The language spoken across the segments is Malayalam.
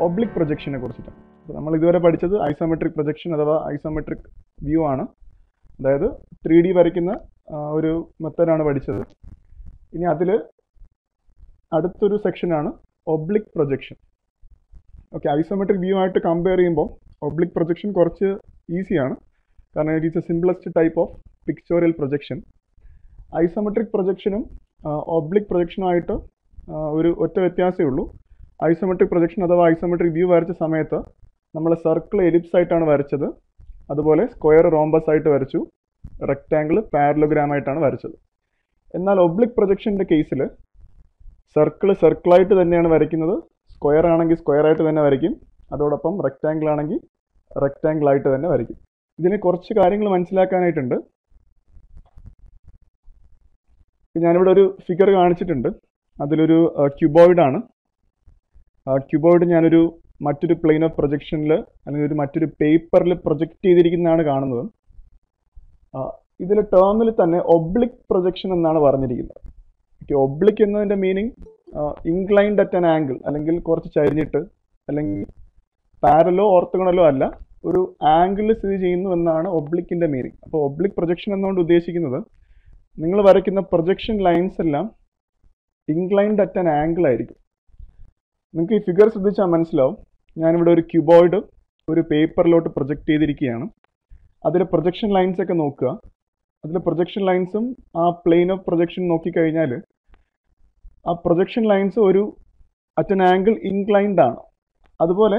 ഒബ്ലിക് പ്രൊജക്ഷനെ കുറിച്ചിട്ടാണ് അപ്പോൾ നമ്മൾ ഇതുവരെ പഠിച്ചത് ഐസോമെട്രിക് പ്രൊജക്ഷൻ അഥവാ ഐസോമെട്രിക് വ്യൂ ആണ് അതായത് ത്രീ ഡി വരയ്ക്കുന്ന ആ, ഒരു മെത്തഡാണ് പഠിച്ചത് ഇനി അതിൽ അടുത്തൊരു സെക്ഷനാണ് oblique projection okay isometric view ആയിട്ട് കമ്പയർ ചെയ്യുമ്പോൾ ഒബ്ലിക് പ്രൊജക്ഷൻ കുറച്ച് ഈസിയാണ് കാരണം it is a simplest type of pictorial projection isometric പ്രൊജക്ഷനും ഒബ്ലിക് പ്രൊജക്ഷനുമായിട്ട് ഒരു ഒറ്റ വ്യത്യാസമേ ഉള്ളൂ ഐസോമെട്രിക് പ്രൊജക്ഷൻ അഥവാ ഐസോമെട്രിക് വ്യൂ വരച്ച സമയത്ത് നമ്മൾ സർക്കിൾ എലിപ്സ് ആയിട്ടാണ് വരച്ചത് അതുപോലെ സ്ക്വയർ റോംബസ് ആയിട്ട് വരച്ചു റെക്റ്റാങ്കിൾ പാരലോഗ്രാം ആയിട്ടാണ് വരച്ചത് എന്നാൽ ഒബ്ലിക് പ്രൊജക്ഷൻ്റെ കേസിൽ സർക്കിൾ സർക്കിളായിട്ട് തന്നെയാണ് വരയ്ക്കുന്നത് സ്ക്വയർ ആണെങ്കിൽ സ്ക്വയർ ആയിട്ട് തന്നെ വരയ്ക്കും അതോടൊപ്പം റെക്റ്റാങ്കിൾ ആണെങ്കിൽ റെക്റ്റാങ്കിൾ ആയിട്ട് തന്നെ വരയ്ക്കും ഇതിന് കുറച്ച് കാര്യങ്ങൾ മനസ്സിലാക്കാനായിട്ടുണ്ട് ഇപ്പൊ ഞാനിവിടെ ഒരു ഫിഗർ കാണിച്ചിട്ടുണ്ട് അതിലൊരു ക്യൂബോയിഡ് ആണ് ക്യൂബോയിഡ് ഞാനൊരു മറ്റൊരു പ്ലെയിൻ ഓഫ് പ്രൊജക്ഷനിൽ അല്ലെങ്കിൽ ഒരു മറ്റൊരു പേപ്പറിൽ പ്രൊജക്റ്റ് ചെയ്തിരിക്കുന്നതാണ് കാണുന്നത് ഇതിൽ ടേമിൽ തന്നെ ഒബ്ലിക് പ്രൊജക്ഷൻ എന്നാണ് പറഞ്ഞിരിക്കുന്നത് ഓക്കെ ഒബ്ലിക് എന്നതിൻ്റെ meaning inclined at an angle അല്ലെങ്കിൽ കുറച്ച് ചരിഞ്ഞിട്ട് അല്ലെങ്കിൽ പാരലോ ഓർത്തഗണലോ അല്ല ഒരു ആംഗിളിൽ സ്ഥിതി ചെയ്യുന്നു എന്നാണ് ഒബ്ലിക്കിൻ്റെ മീനിങ് അപ്പോൾ ഒബ്ലിക് പ്രൊജക്ഷൻ എന്നുകൊണ്ട് ഉദ്ദേശിക്കുന്നത് നിങ്ങൾ വരയ്ക്കുന്ന പ്രൊജക്ഷൻ ലൈൻസ് എല്ലാം ഇൻക്ലൈൻഡ് അറ്റ് ആൻ ആംഗിൾ ആയിരിക്കും നിങ്ങൾക്ക് ഈ ഫിഗർ ശ്രദ്ധിച്ചാൽ മനസ്സിലാവും ഞാനിവിടെ ഒരു ക്യൂബോയിഡ് ഒരു പേപ്പറിലോട്ട് പ്രൊജക്റ്റ് ചെയ്തിരിക്കുകയാണ് അതിൽ പ്രൊജക്ഷൻ ലൈൻസ് ഒക്കെ നോക്കുക അതിൽ പ്രൊജക്ഷൻ ലൈൻസും ആ പ്ലെയിൻ ഓഫ് പ്രൊജക്ഷൻ നോക്കിക്കഴിഞ്ഞാൽ ആ പ്രൊജക്ഷൻ ലൈൻസ് ഒരു അറ്റ് ആൻ ആംഗിൾ ഇൻക്ലൈൻഡ് ആണ് അതുപോലെ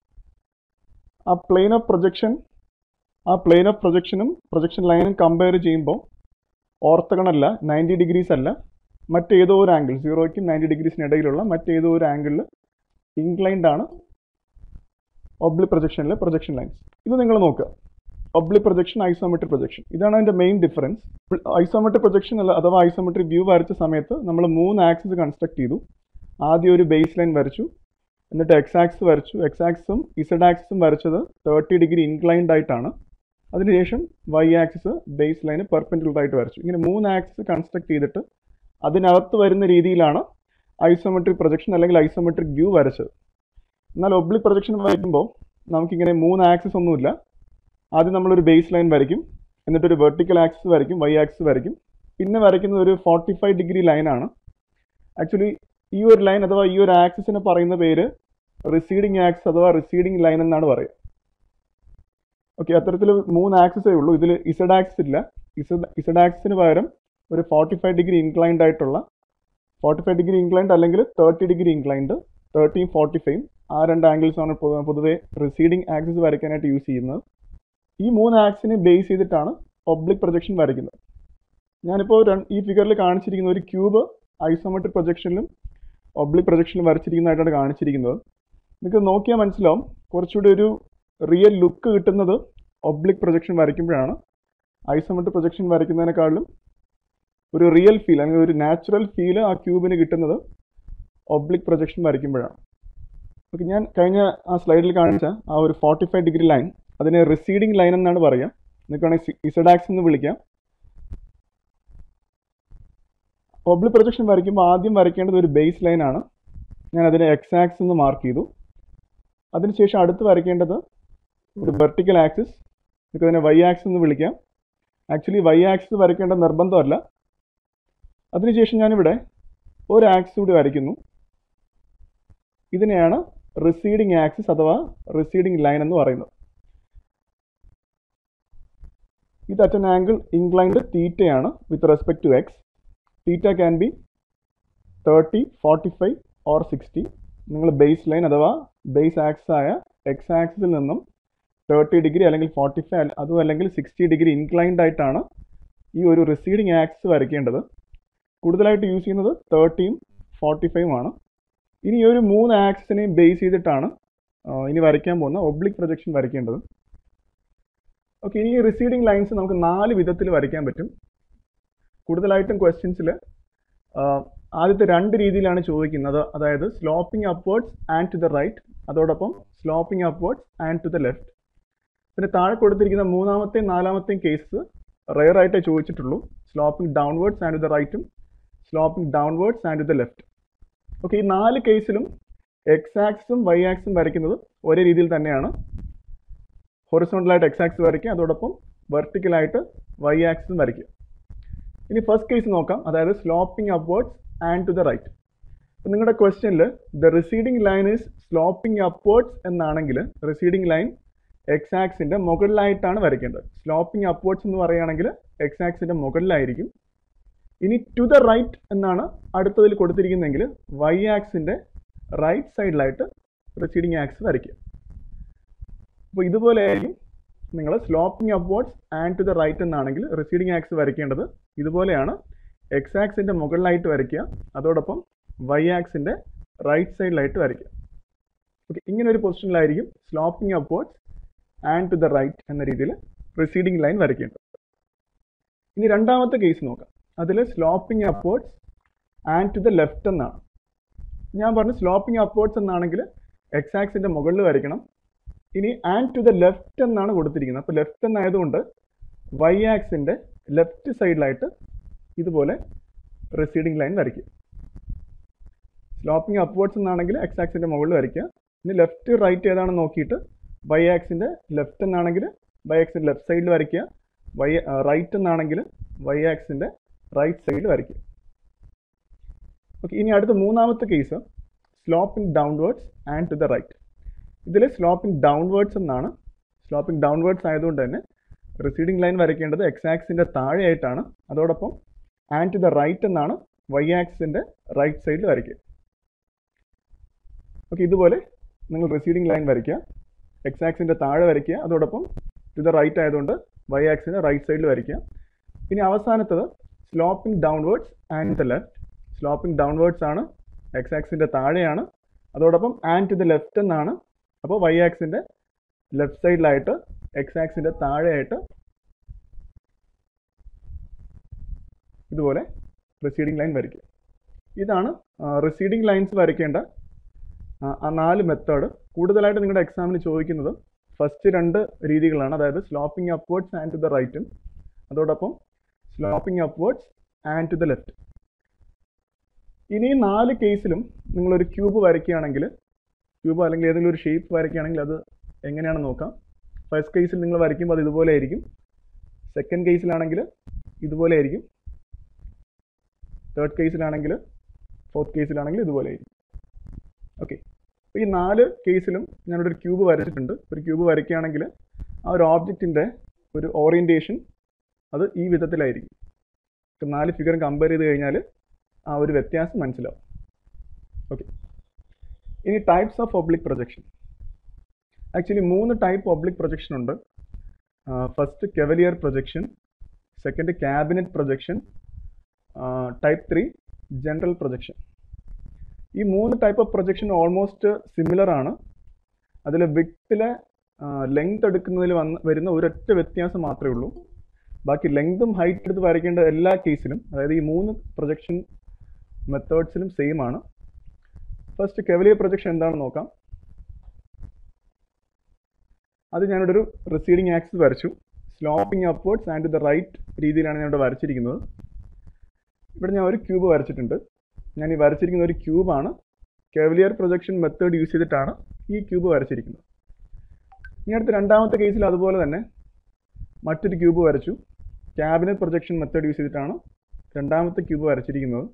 ആ പ്ലെയിൻ ഓഫ് പ്രൊജക്ഷൻ ആ പ്ലെയിൻ ഓഫ് പ്രൊജക്ഷനും പ്രൊജക്ഷൻ ലൈനും കമ്പയർ ചെയ്യുമ്പോൾ ഓർത്തഗണല്ല നയൻറ്റി ഡിഗ്രീസ് അല്ല മറ്റേതോ ഒരു ആംഗിൾ സീറോയ്ക്കും നയൻറ്റി ഡിഗ്രീസിന് ഇടയിലുള്ള മറ്റേതോ ഒരു ആംഗിളിൽ ഇൻക്ലൈൻഡ് ആണ് ഒബ്ലി പ്രൊജക്ഷനിലെ പ്രൊജക്ഷൻ ലൈൻസ് ഇത് നിങ്ങൾ നോക്കുക ഒബ്ലി പ്രൊജക്ഷൻ ഐസോമെട്രിക് പ്രൊജക്ഷൻ ഇതാണ് അതിൻ്റെ മെയിൻ ഡിഫറൻസ് ഐസോമെട്രിക് പ്രൊജക്ഷൻ അല്ല അഥവാ ഐസോമെട്രിക് വ്യൂ വരച്ച സമയത്ത് നമ്മൾ മൂന്ന് ആക്സിസ് കൺസ്ട്രക്ട് ചെയ്തു ആദ്യം ഒരു ബേസ് ലൈൻ വരച്ചു എന്നിട്ട് എക്സ് ആക്സിസ് വരച്ചു എക്സ് ആക്സിസും ഇസഡ് ആക്സിസും വരച്ചത് തേർട്ടി ഡിഗ്രി ഇൻക്ലൈൻഡ് ആയിട്ടാണ് അതിനുശേഷം വൈ ആക്സിസ് ബേസ് ലൈന് പെർപെൻഡിക്കുലർ ആയിട്ട് വരച്ചു ഇങ്ങനെ മൂന്ന് ആക്സിസ് കൺസ്ട്രക്ട് ചെയ്തിട്ട് അതിനകത്ത് വരുന്ന രീതിയിലാണ് ഐസോമെട്രിക് പ്രൊജക്ഷൻ അല്ലെങ്കിൽ ഐസോമെട്രിക് വ്യൂ വരച്ചത് എന്നാൽ ഒബ്ലിക് പ്രൊജക്ഷൻ വരയ്ക്കുമ്പോൾ നമുക്കിങ്ങനെ മൂന്ന് ആക്സിസ് ഒന്നുമില്ല ആദ്യം നമ്മളൊരു ബേസ് ലൈൻ വരയ്ക്കും എന്നിട്ട് ഒരു വെർട്ടിക്കൽ ആക്സിസ് വരയ്ക്കും വൈ ആക്സിസ് വരയ്ക്കും പിന്നെ വരയ്ക്കുന്നത് ഒരു ഫോർട്ടി ഫൈവ് ഡിഗ്രി ലൈനാണ് ആക്ച്വലി ഈ ഒരു ലൈൻ അഥവാ ഈ ഒരു ആക്സിസിന് പറയുന്ന പേര് റിസീഡിങ് ആക്സിസ് അഥവാ റിസീഡിങ് ലൈൻ എന്നാണ് പറയുക ഓക്കെ അത്തരത്തിൽ മൂന്ന് ആക്സിസേ ഉള്ളൂ ഇതിൽ ഇസഡ് ആക്സിസ് ഇല്ല ഇസഡ് ഇസഡ് ആക്സിന് പകരം ഒരു ഫോർട്ടി ഫൈവ് ഡിഗ്രി ഇൻക്ലൈൻഡ് ആയിട്ടുള്ള ഫോർട്ടി ഫൈവ് ഡിഗ്രി ഇൻക്ലൈൻഡ് അല്ലെങ്കിൽ തേർട്ടി ഡിഗ്രി ഇൻക്ലൈൻഡ് തേർട്ടിയും ഫോർട്ടി ഫൈവും ആ രണ്ട് ആംഗിൾസ് ആണ് പൊ- പൊതുവെ റിസീഡിങ് ആക്സിസ് വരയ്ക്കാനായിട്ട് യൂസ് ചെയ്യുന്നത് ഈ മൂന്ന് ആക്സിനെ ബേസ് ചെയ്തിട്ടാണ് ഒബ്ലിക് പ്രൊജക്ഷൻ വരയ്ക്കുന്നത് ഞാനിപ്പോൾ രണ്ട്- ഈ ഫിഗറിൽ കാണിച്ചിരിക്കുന്ന ഒരു ക്യൂബ് ഐസോമെട്രിക് പ്രൊജക്ഷനിലും ഒബ്ലിക് പ്രൊജക്ഷനിലും വരച്ചിരിക്കുന്നതായിട്ടാണ് കാണിച്ചിരിക്കുന്നത് നിങ്ങൾക്ക് നോക്കിയാൽ മനസ്സിലാവും കുറച്ചുകൂടി ഒരു റിയൽ ലുക്ക് കിട്ടുന്നത് ഒബ്ലിക് പ്രൊജക്ഷൻ വരയ്ക്കുമ്പോഴാണ് ഐസോമെട്രിക് പ്രൊജക്ഷൻ വരയ്ക്കുന്നതിനേക്കാളും ഒരു റിയൽ ഫീൽ അല്ലെങ്കിൽ ഒരു നാച്ചുറൽ ഫീൽ ആ ക്യൂബിന് കിട്ടുന്നത് ഒബ്ലിക് പ്രൊജക്ഷൻ വരയ്ക്കുമ്പോഴാണ് ഓക്കെ ഞാൻ കഴിഞ്ഞ ആ സ്ലൈഡിൽ കാണിച്ച ആ ഒരു ഫോർട്ടി ഫൈവ് ഡിഗ്രി ലൈൻ അതിനെ റിസീഡിങ് ലൈൻ എന്നാണ് പറയുക നിങ്ങൾക്ക് വേണമെങ്കിൽ ഇസഡാക്സ് എന്ന് വിളിക്കാം ഒബ്ലിക് പ്രൊജക്ഷൻ വരയ്ക്കുമ്പോൾ ആദ്യം വരയ്ക്കേണ്ടത് ഒരു ബേസ് ലൈൻ ആണ് ഞാൻ അതിനെ എക്സ് ആക്സ് എന്ന് മാർക്ക് ചെയ്തു അതിനുശേഷം അടുത്ത് വരയ്ക്കേണ്ടത് ഒരു വെർട്ടിക്കൽ ആക്സിസ് നിങ്ങൾക്ക് അതിനെ വൈ ആക്സ് എന്ന് വിളിക്കാം ആക്ച്വലി വൈ ആക്സിസ് വരയ്ക്കേണ്ട നിർബന്ധമല്ല അതിനുശേഷം ഞാനിവിടെ ഒരു ആക്സിസ് കൂടി വരയ്ക്കുന്നു ഇതിനെയാണ് റിസീഡിങ് ആക്സിസ് അഥവാ റിസീഡിങ് ലൈൻ എന്ന് പറയുന്നത് ഇത് അറ്റ് an ആംഗിൾ ഇൻക്ലൈൻഡ് തീറ്റയാണ് with respect to X theta can be thirty forty five or sixty നിങ്ങൾ ബേസ് ലൈൻ അഥവാ ബേസ് ആക്സിസ് ആയ എക്സ് ആക്സിസിൽ നിന്നും തേർട്ടി ഡിഗ്രി അല്ലെങ്കിൽ ഫോർട്ടി ഫൈവ് അതും അല്ലെങ്കിൽ സിക്സ്റ്റി ഡിഗ്രി ഇൻക്ലൈൻഡ് ആയിട്ടാണ് ഈ ഒരു റിസീഡിങ് ആക്സിസ് വരയ്ക്കേണ്ടത് കൂടുതലായിട്ട് യൂസ് ചെയ്യുന്നത് തേർട്ടിയും ഫോർട്ടി ഫൈവും ആണ് ഇനി ഈ ഒരു മൂന്ന് ആക്സിസിനെയും ബേസ് ചെയ്തിട്ടാണ് ആ, ഇനി വരയ്ക്കാൻ പോകുന്ന ഒബ്ലിക് പ്രൊജക്ഷൻ വരയ്ക്കേണ്ടത് ഓക്കെ ഇനി ഈ റിസീഡിങ് ലൈൻസ് നമുക്ക് നാല് വിധത്തിൽ വരയ്ക്കാൻ പറ്റും കൂടുതലായിട്ടും ക്വസ്റ്റ്യൻസിൽ ആദ്യത്തെ രണ്ട് രീതിയിലാണ് ചോദിക്കുന്നത് അതായത് sloping upwards and to the right അതോടൊപ്പം sloping upwards and to the left പിന്നെ താഴെ കൊടുത്തിരിക്കുന്ന മൂന്നാമത്തെയും നാലാമത്തെയും കേസ് റെയർ ആയിട്ടേ ചോദിച്ചിട്ടുള്ളൂ sloping downwards and to the റൈറ്റും sloping downwards and to the left okay ഈ നാല് കേസിലും എക്സ് ആക്സും വൈ ആക്സും വരയ്ക്കുന്നത് ഒരേ രീതിയിൽ തന്നെയാണ് ഹൊറിസോണ്ടലായിട്ട് എക്സ് ആക്സ് വരയ്ക്കുക അതോടൊപ്പം വെർട്ടിക്കലായിട്ട് വൈ ആക്സും വരയ്ക്കുക ഇനി ഫസ്റ്റ് കേസ് നോക്കാം അതായത് sloping upwards and to the right അപ്പം നിങ്ങളുടെ ക്വസ്റ്റ്യനിൽ the receding line is sloping upwards എന്നാണെങ്കിൽ റിസീഡിംഗ് ലൈൻ എക്സ് ആക്സിന്റെ മുകളിലായിട്ടാണ് വരയ്ക്കേണ്ടത് സ്ലോപ്പിംഗ് അപ്വേർഡ്സ് എന്ന് പറയുകയാണെങ്കിൽ എക്സ് ആക്സിന്റെ മുകളിലായിരിക്കും ഇനി ടു ദ റൈറ്റ് എന്നാണ് അടുത്തതിൽ കൊടുത്തിരിക്കുന്നതെങ്കിൽ വൈ ആക്സിന്റെ റൈറ്റ് സൈഡിലായിട്ട് റിസീഡിംഗ് ആക്സ് വരയ്ക്കുക അപ്പോൾ ഇതുപോലെ ആയിരിക്കും നിങ്ങൾ sloping upwards and to the right എന്നാണെങ്കിൽ റിസീഡിംഗ് ആക്സ് വരയ്ക്കേണ്ടത് ഇതുപോലെയാണ് എക്സ് ആക്സിന്റെ മുകളിലായിട്ട് വരയ്ക്കുക അതോടൊപ്പം വൈ ആക്സിന്റെ റൈറ്റ് സൈഡിലായിട്ട് വരയ്ക്കുക ഓക്കെ ഇങ്ങനെ ഒരു പൊസിഷനിലായിരിക്കും sloping upwards and to the right എന്ന രീതിയിൽ റിസീഡിംഗ് ലൈൻ വരയ്ക്കേണ്ടത് ഇനി രണ്ടാമത്തെ കേസ് നോക്കാം അതിൽ sloping upwards and to the left എന്നാണ് ഞാൻ പറഞ്ഞു സ്ലോപ്പിംഗ് അപ്വേർഡ്സ് എന്നാണെങ്കിൽ എക്സ് ആക്സിന്റെ മുകളിൽ വരയ്ക്കണം ഇനി ആൻഡ് ടു ദ ലെഫ്റ്റ് എന്നാണ് കൊടുത്തിരിക്കുന്നത് അപ്പോൾ ലെഫ്റ്റ് എന്നായതുകൊണ്ട് വൈ ആക്സിന്റെ ലെഫ്റ്റ് സൈഡിലായിട്ട് ഇതുപോലെ റിസീഡിംഗ് ലൈൻ വരയ്ക്കുക സ്ലോപ്പിംഗ് അപ്വേർഡ്സ് എന്നാണെങ്കിൽ എക്സ് ആക്സിന്റെ മുകളിൽ വരയ്ക്കുക ഇനി ലെഫ്റ്റ് റൈറ്റ് ഏതാണെന്ന് നോക്കിയിട്ട് വൈ ആക്സിന്റെ ലെഫ്റ്റ് എന്നാണെങ്കിൽ വൈ ആക്സിന്റെ ലെഫ്റ്റ് സൈഡിൽ വരയ്ക്കുക വൈ റൈറ്റ് എന്നാണെങ്കിൽ വൈ ആക്സിന്റെ റൈറ്റ് സൈഡിൽ വരയ്ക്കുക ഓക്കെ ഇനി അടുത്ത മൂന്നാമത്തെ case sloping downwards and to the right ഇതിൽ സ്ലോപ്പിംഗ് ഡൗൺവേർഡ്സ് എന്നാണ് സ്ലോപ്പിംഗ് ഡൗൺവേർഡ്സ് ആയതുകൊണ്ട് തന്നെ റിസീഡിംഗ് ലൈൻ വരയ്ക്കേണ്ടത് എക്സ് ആക്സിന്റെ താഴെയായിട്ടാണ് അതോടൊപ്പം ആൻഡ് ടു ദ റൈറ്റ് എന്നാണ് വൈ ആക്സിന്റെ റൈറ്റ് സൈഡിൽ വരയ്ക്കുക ഓക്കെ ഇതുപോലെ നിങ്ങൾ റിസീഡിംഗ് ലൈൻ വരയ്ക്കുക എക്സ് ആക്സിന്റെ താഴെ വരയ്ക്കുക അതോടൊപ്പം ടു ദ റൈറ്റ് ആയതുകൊണ്ട് വൈ ആക്സിന്റെ റൈറ്റ് സൈഡിൽ വരയ്ക്കുക ഇനി അവസാനത്തത് sloping downwards and the left sloping downwards ആണ് എക്സ് ആക്സിന്റെ താഴെയാണ് അതോടൊപ്പം ആൻഡ് ടു ദ ലെഫ്റ്റ് എന്നാണ് അപ്പോൾ വൈ ആക്സിന്റെ ലെഫ്റ്റ് സൈഡിലായിട്ട് എക്സ് ആക്സിന്റെ താഴെയായിട്ട് ഇതുപോലെ റിസീഡിംഗ് ലൈൻ വരയ്ക്കുക ഇതാണ് റിസീഡിംഗ് ലൈൻസ് വരയ്ക്കേണ്ട ആ, ആ നാല് മെത്തേഡ് കൂടുതലായിട്ട് നിങ്ങളുടെ എക്സാമിന് ചോദിക്കുന്നത് ഫസ്റ്റ് രണ്ട് രീതികളാണ് അതായത് sloping upwards and to the റൈറ്റും അതോടൊപ്പം sloping upwards and to the left ഇനി ഈ നാല് കേസിലും നിങ്ങളൊരു ക്യൂബ് വരയ്ക്കുകയാണെങ്കിൽ ക്യൂബ് അല്ലെങ്കിൽ ഏതെങ്കിലും ഒരു ഷേപ്പ് വരയ്ക്കുകയാണെങ്കിൽ അത് എങ്ങനെയാണെന്ന് നോക്കാം ഫസ്റ്റ് കേസിൽ നിങ്ങൾ വരയ്ക്കുമ്പോൾ അത് ഇതുപോലെ ആയിരിക്കും സെക്കൻഡ് കേസിലാണെങ്കിൽ ഇതുപോലെ ആയിരിക്കും തേർഡ് കേസിലാണെങ്കിൽ ഫോർത്ത് കേസിലാണെങ്കിൽ ഇതുപോലെ ആയിരിക്കും ഓക്കെ അപ്പോൾ ഈ നാല് കേസിലും ഞാനിവിടെ ഒരു ക്യൂബ് വരച്ചിട്ടുണ്ട് ഒരു ക്യൂബ് വരയ്ക്കുകയാണെങ്കിൽ ആ ഒരു ഓബ്ജക്റ്റിൻ്റെ ഒരു ഓറിയൻറ്റേഷൻ അത് ഈ വിധത്തിലായിരിക്കും ഇപ്പം നാല് ഫിഗറും കമ്പയർ ചെയ്ത് കഴിഞ്ഞാൽ ആ ഒരു വ്യത്യാസം മനസ്സിലാവും ഓക്കെ ഇനി types of oblique projection actually മൂന്ന് ടൈപ്പ് ഒബ്ലിക് പ്രൊജക്ഷൻ ഉണ്ട് first cavalier projection second cabinet projection type three general projection ഈ മൂന്ന് type of projection almost similar ആണ് അതിൽ വിട്ടിലെ ലെങ്ത് എടുക്കുന്നതിൽ വന്ന് വരുന്ന ഒരൊറ്റ വ്യത്യാസം മാത്രമേ ഉള്ളൂ ബാക്കി ലെങ്തും ഹൈറ്റ് എടുത്ത് വരയ്ക്കേണ്ട എല്ലാ കേസിലും അതായത് ഈ മൂന്ന് പ്രൊജക്ഷൻ മെത്തേഡ്സിലും സെയിം ആണ് ഫസ്റ്റ് കെവലിയർ പ്രൊജക്ഷൻ എന്താണെന്ന് നോക്കാം അത് ഞാനിവിടെ ഒരു റിസീഡിങ് ആക്സിസ് വരച്ചു sloping upwards and the right രീതിയിലാണ് ഞാൻ ഇവിടെ വരച്ചിരിക്കുന്നത് ഇവിടെ ഞാൻ ഒരു ക്യൂബ് വരച്ചിട്ടുണ്ട് ഞാൻ ഈ വരച്ചിരിക്കുന്ന ഒരു ക്യൂബാണ് കെവലിയർ പ്രൊജക്ഷൻ മെത്തേഡ് യൂസ് ചെയ്തിട്ടാണ് ഈ ക്യൂബ് വരച്ചിരിക്കുന്നത് ഇനി അടുത്ത രണ്ടാമത്തെ കേസിൽ അതുപോലെ തന്നെ മറ്റൊരു ക്യൂബ് വരച്ചു ക്യാബിനറ്റ് പ്രൊജക്ഷൻ മെത്തേഡ് യൂസ് ചെയ്തിട്ടാണ് രണ്ടാമത്തെ ക്യൂബ് വരച്ചിരിക്കുന്നത്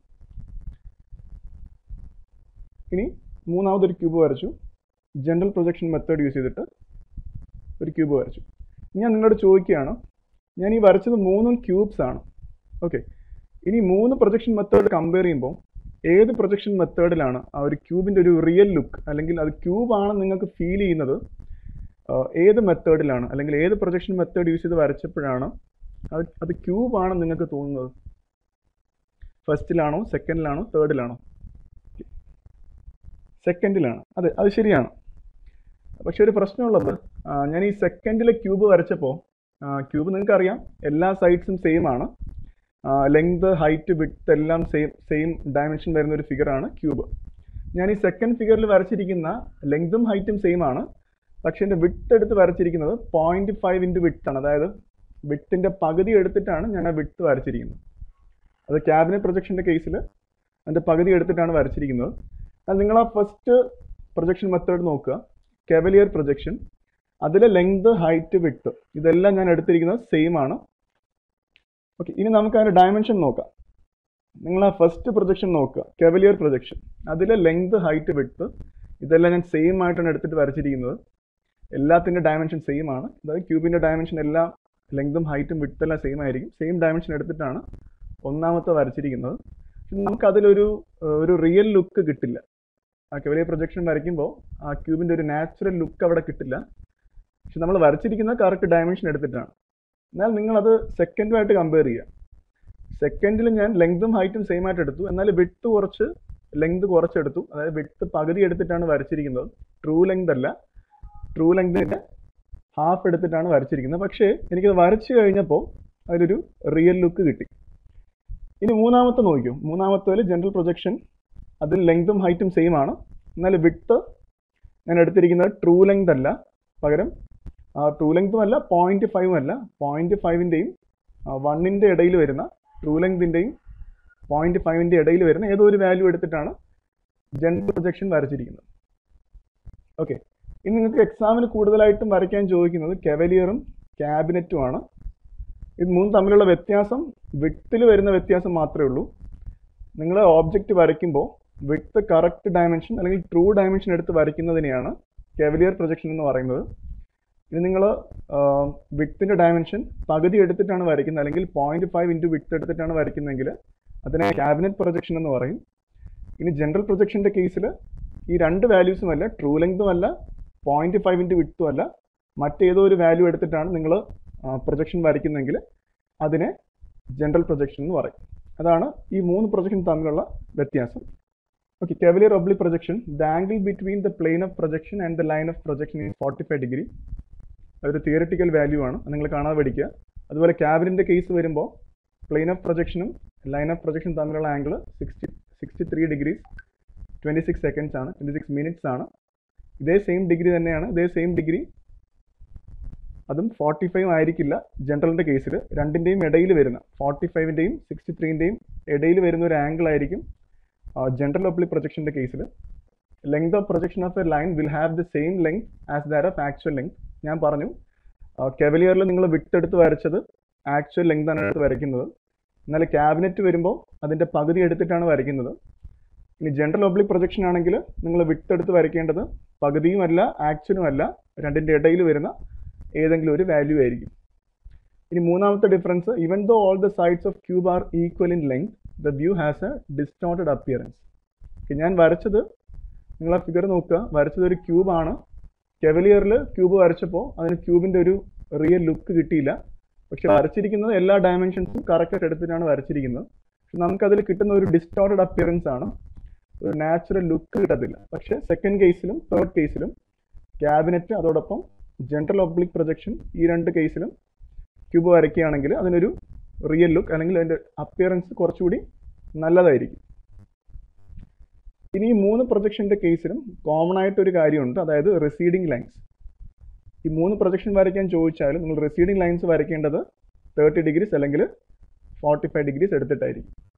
ഇനി മൂന്നാമതൊരു ക്യൂബ് വരച്ചു ജനറൽ പ്രൊജക്ഷൻ മെത്തേഡ് യൂസ് ചെയ്തിട്ട് ഒരു ക്യൂബ് വരച്ചു ഇനി ഞാൻ നിങ്ങളോട് ചോദിക്കുകയാണ് ഞാൻ ഈ വരച്ചത് മൂന്നും ക്യൂബ്സ് ആണ് ഓക്കെ ഇനി മൂന്ന് പ്രൊജക്ഷൻ മെത്തേഡ് കമ്പയർ ചെയ്യുമ്പോൾ ഏത് പ്രൊജക്ഷൻ മെത്തേഡിലാണ് ആ ഒരു ക്യൂബിൻ്റെ ഒരു റിയൽ ലുക്ക് അല്ലെങ്കിൽ അത് ക്യൂബാണെന്ന് നിങ്ങൾക്ക് ഫീൽ ചെയ്യുന്നത് ആ, ഏത് മെത്തേഡിലാണ് അല്ലെങ്കിൽ ഏത് പ്രൊജക്ഷൻ മെത്തേഡ് യൂസ് ചെയ്ത് വരച്ചപ്പോഴാണ് അത് അത് ക്യൂബാണെന്ന് നിങ്ങൾക്ക് തോന്നുന്നത് ഫസ്റ്റിലാണോ സെക്കൻഡിലാണോ തേർഡിലാണോ സെക്കൻഡിലാണ് അതെ അത് ശരിയാണ് പക്ഷെ ഒരു പ്രശ്നമുള്ളത് ആ, ഞാൻ ഈ സെക്കൻഡിലെ ക്യൂബ് വരച്ചപ്പോൾ ക്യൂബ് നിങ്ങൾക്ക് അറിയാം എല്ലാ സൈഡ്സും സെയിം ആണ് ലെങ്ത് ഹൈറ്റ് വിഡ്ത്ത് എല്ലാം സെയിം സെയിം ഡയമെൻഷൻ വരുന്ന ഒരു ഫിഗറാണ് ക്യൂബ് ഞാൻ ഈ സെക്കൻഡ് ഫിഗറിൽ വരച്ചിരിക്കുന്ന ലെങ്തും ഹൈറ്റും സെയിം ആണ് പക്ഷെ എൻ്റെ വിട്ട് എടുത്ത് വരച്ചിരിക്കുന്നത് പോയിന്റ് ഫൈവ് ഇൻറ്റു വിട്ട് ആണ് അതായത് വിട്ടിൻ്റെ പകുതി എടുത്തിട്ടാണ് ഞാൻ ആ വിട്ട് വരച്ചിരിക്കുന്നത് അത് ക്യാബിനറ്റ് പ്രൊജക്ഷൻ്റെ കേസിൽ അതിൻ്റെ പകുതി എടുത്തിട്ടാണ് വരച്ചിരിക്കുന്നത് എന്നാൽ നിങ്ങൾ ആ ഫസ്റ്റ് പ്രൊജക്ഷൻ മെത്തേഡ് നോക്കുക കെവലിയർ പ്രൊജക്ഷൻ അതിലെ ലെങ്ത് ഹൈറ്റ് വിട്ട് ഇതെല്ലാം ഞാൻ എടുത്തിരിക്കുന്നത് സെയിം ആണ് ഓക്കെ ഇനി നമുക്ക് അതിൻ്റെ ഡയമെൻഷൻ നോക്കാം നിങ്ങൾ ആ ഫസ്റ്റ് പ്രൊജക്ഷൻ നോക്കുക കെവലിയർ പ്രൊജക്ഷൻ അതിലെ ലെങ്ത് ഹൈറ്റ് വിട്ട് ഇതെല്ലാം ഞാൻ സെയിം ആയിട്ടാണ് എടുത്തിട്ട് വരച്ചിരിക്കുന്നത് എല്ലാത്തിൻ്റെ ഡയമെൻഷൻ സെയിം ആണ് അതായത് ക്യൂബിൻ്റെ ഡയമെൻഷൻ എല്ലാം ലെങ്തും ഹൈറ്റും വിട്ടെല്ലാം സെയിം ആയിരിക്കും സെയിം ഡയമെൻഷൻ എടുത്തിട്ടാണ് ഒന്നാമത്തെ വരച്ചിരിക്കുന്നത് പക്ഷെ നമുക്കതിലൊരു ഏഹ്, ഒരു റിയൽ ലുക്ക് കിട്ടില്ല ആ കെവലിയർ പ്രൊജക്ഷൻ വരയ്ക്കുമ്പോൾ ആ ക്യൂബിൻ്റെ ഒരു നാച്ചുറൽ ലുക്ക് അവിടെ കിട്ടില്ല പക്ഷെ നമ്മൾ വരച്ചിരിക്കുന്നത് കറക്റ്റ് ഡയമെൻഷൻ എടുത്തിട്ടാണ് എന്നാൽ നിങ്ങളത് സെക്കൻഡുമായിട്ട് കമ്പയർ ചെയ്യുക സെക്കൻഡിൽ ഞാൻ ലെങ്തും ഹൈറ്റും സെയിം ആയിട്ട് എടുത്തു എന്നാൽ വിട്ട് കുറച്ച് ലെങ്ത് കുറച്ചെടുത്തു അതായത് വിട്ട് പകുതി എടുത്തിട്ടാണ് വരച്ചിരിക്കുന്നത് ട്രൂ ലെങ്ത് അല്ല ട്രൂ ലെങ്തിൻ്റെ ഹാഫ് എടുത്തിട്ടാണ് വരച്ചിരിക്കുന്നത് പക്ഷേ എനിക്കത് വരച്ചു കഴിഞ്ഞപ്പോൾ അതിലൊരു റിയൽ ലുക്ക് കിട്ടി ഇനി മൂന്നാമത്തെ നോക്കിയോ മൂന്നാമത്തെ ജനറൽ പ്രൊജക്ഷൻ അതിൽ ലെങ്തും ഹൈറ്റും സെയിം ആണ് എന്നാൽ വിട്ട് ഞാൻ എടുത്തിരിക്കുന്നത് ട്രൂ ലെങ്ത് അല്ല പകരം ട്രൂ ലെങ്തും അല്ല പോയിന്റ് ഫൈവും അല്ല പോയിന്റ് ഫൈവിൻ്റെയും വണ്ണിൻ്റെ ഇടയിൽ വരുന്ന ട്രൂ ലെങ്തിൻ്റെയും പോയിന്റ് ഫൈവിൻ്റെ ഇടയിൽ വരുന്ന ഏതോ ഒരു വാല്യൂ എടുത്തിട്ടാണ് ജനറൽ പ്രൊജക്ഷൻ വരച്ചിരിക്കുന്നത് ഓക്കെ ഇനി നിങ്ങൾക്ക് എക്സാമിന് കൂടുതലായിട്ടും വരയ്ക്കാൻ ചോദിക്കുന്നത് കെവലിയറും ക്യാബിനറ്റുമാണ് ഇത് മൂന്നും തമ്മിലുള്ള വ്യത്യാസം വിട്ടിൽ വരുന്ന വ്യത്യാസം മാത്രമേ ഉള്ളൂ നിങ്ങൾ ഓബ്ജക്റ്റ് വരയ്ക്കുമ്പോൾ വിട്ട് കറക്റ്റ് ഡയമെൻഷൻ അല്ലെങ്കിൽ ട്രൂ ഡയമെൻഷൻ എടുത്ത് വരയ്ക്കുന്നതിനെയാണ് കെവലിയർ പ്രൊജക്ഷൻ എന്ന് പറയുന്നത് ഇത് നിങ്ങൾ വിട്ടിൻ്റെ ഡയമെൻഷൻ പകുതി എടുത്തിട്ടാണ് വരയ്ക്കുന്നത് അല്ലെങ്കിൽ പോയിന്റ് ഫൈവ് ഇൻറ്റു വിട്ട് എടുത്തിട്ടാണ് വരയ്ക്കുന്നതെങ്കിൽ അതിനെ ക്യാബിനറ്റ് പ്രൊജക്ഷൻ എന്ന് പറയും ഇനി ജനറൽ പ്രൊജക്ഷൻ്റെ കേസിൽ ഈ രണ്ട് വാല്യൂസും അല്ല ട്രൂ ലെങ്തും അല്ല പോയിന്റ് ഫൈവ് ഇൻറ്റു വിട്ടും അല്ല മറ്റേതോ ഒരു വാല്യൂ എടുത്തിട്ടാണ് നിങ്ങൾ പ്രൊജക്ഷൻ വരയ്ക്കുന്നതെങ്കിൽ അതിനെ ജനറൽ പ്രൊജക്ഷൻ എന്ന് പറയും അതാണ് ഈ മൂന്ന് പ്രൊജക്ഷൻ തമ്മിലുള്ള വ്യത്യാസം okay cavalier oblique projection the angle between the plane of projection and the line of projection is forty five degree അതൊരു തിയററ്റിക്കൽ വാല്യൂ ആണ് അത് നിങ്ങൾ കാണാതെ പഠിക്കുക അതുപോലെ ക്യാബിനിൻ്റെ കേസ് വരുമ്പോൾ പ്ലെയിൻ ഓഫ് പ്രൊജക്ഷനും ലൈൻ ഓഫ് പ്രൊജക്ഷൻ തമ്മിലുള്ള angle sixty sixty three degrees twenty six seconds ആണ് ട്വൻറ്റി സിക്സ് മിനിറ്റ്സ് ആണ് ഇതേ സെയിം ഡിഗ്രി തന്നെയാണ് ഇതേ സെയിം ഡിഗ്രി അതും ഫോർട്ടി ഫൈവ് ആയിരിക്കില്ല ജനറലിൻ്റെ കേസിൽ രണ്ടിൻ്റെയും ഇടയിൽ വരുന്ന ഫോർട്ടി ഫൈവിൻ്റെയും സിക്സ്റ്റി ത്രീൻ്റെയും ഇടയിൽ വരുന്ന ഒരു ആംഗിൾ ആയിരിക്കും ജനറൽ ഒബ്ലി പ്രൊജക്ഷൻ്റെ കേസിൽ length of projection of a line will have the same length as that of actual length ഞാൻ പറഞ്ഞു കെവലിയറിൽ നിങ്ങൾ വിട്ടെടുത്ത് വരച്ചത് ആക്ച്വൽ ലെങ്ത് ആണ് എടുത്ത് വരയ്ക്കുന്നത് എന്നാൽ ക്യാബിനറ്റ് വരുമ്പോൾ അതിൻ്റെ പകുതി എടുത്തിട്ടാണ് വരയ്ക്കുന്നത് ഇനി ജനറൽ ഒബ്ലിക് പ്രൊജക്ഷൻ ആണെങ്കിൽ നിങ്ങൾ വിട്ടെടുത്ത് വരയ്ക്കേണ്ടത് പകുതിയും അല്ല ആക്ച്വലും അല്ല രണ്ടിൻ്റെ ഇടയിൽ വരുന്ന ഏതെങ്കിലും ഒരു വാല്യൂ ആയിരിക്കും ഇനി മൂന്നാമത്തെ difference even though all the sides of cube are equal in length the view has a distorted appearance ഞാൻ വരച്ചത് നിങ്ങൾ ആ ഫിഗർ നോക്കുക വരച്ചത് ഒരു ക്യൂബാണ് കെവലിയറിൽ ക്യൂബ് വരച്ചപ്പോൾ അതിന് ക്യൂബിൻ്റെ ഒരു റിയൽ ലുക്ക് കിട്ടിയില്ല പക്ഷെ വരച്ചിരിക്കുന്നത് എല്ലാ ഡയമെൻഷൻസും കറക്റ്റ് എടുത്തിട്ടാണ് വരച്ചിരിക്കുന്നത് പക്ഷെ നമുക്കതിൽ കിട്ടുന്ന ഒരു ഡിസ്റ്റോർട്ടഡ് അപ്പിയറൻസ് ആണ് ഒരു നാച്ചുറൽ ലുക്ക് കിട്ടത്തില്ല പക്ഷെ സെക്കൻഡ് കേസിലും തേർഡ് കേസിലും ക്യാബിനറ്റ് അതോടൊപ്പം ജനറൽ ഒബ്ലിക് പ്രൊജക്ഷൻ ഈ രണ്ട് കേസിലും ക്യൂബ് വരയ്ക്കുകയാണെങ്കിൽ അതിനൊരു റിയൽ ലുക്ക് അല്ലെങ്കിൽ അതിൻ്റെ അപ്പിയറൻസ് കുറച്ചുകൂടി നല്ലതായിരിക്കും ഇനി ഈ മൂന്ന് പ്രൊജക്ഷൻ്റെ കേസിലും കോമൺ ആയിട്ട് ഒരു കാര്യമുണ്ട് അതായത് റിസീഡിങ് ലൈൻസ് ഈ മൂന്ന് പ്രൊജക്ഷൻ വരയ്ക്കാൻ ചോദിച്ചാൽ നിങ്ങൾ റിസീഡിങ് ലൈൻസ് വരയ്ക്കേണ്ടത് തേർട്ടി ഡിഗ്രീസ് അല്ലെങ്കിൽ ഫോർട്ടി ഫൈവ് ഡിഗ്രീസ് എടുത്തിട്ടായിരിക്കും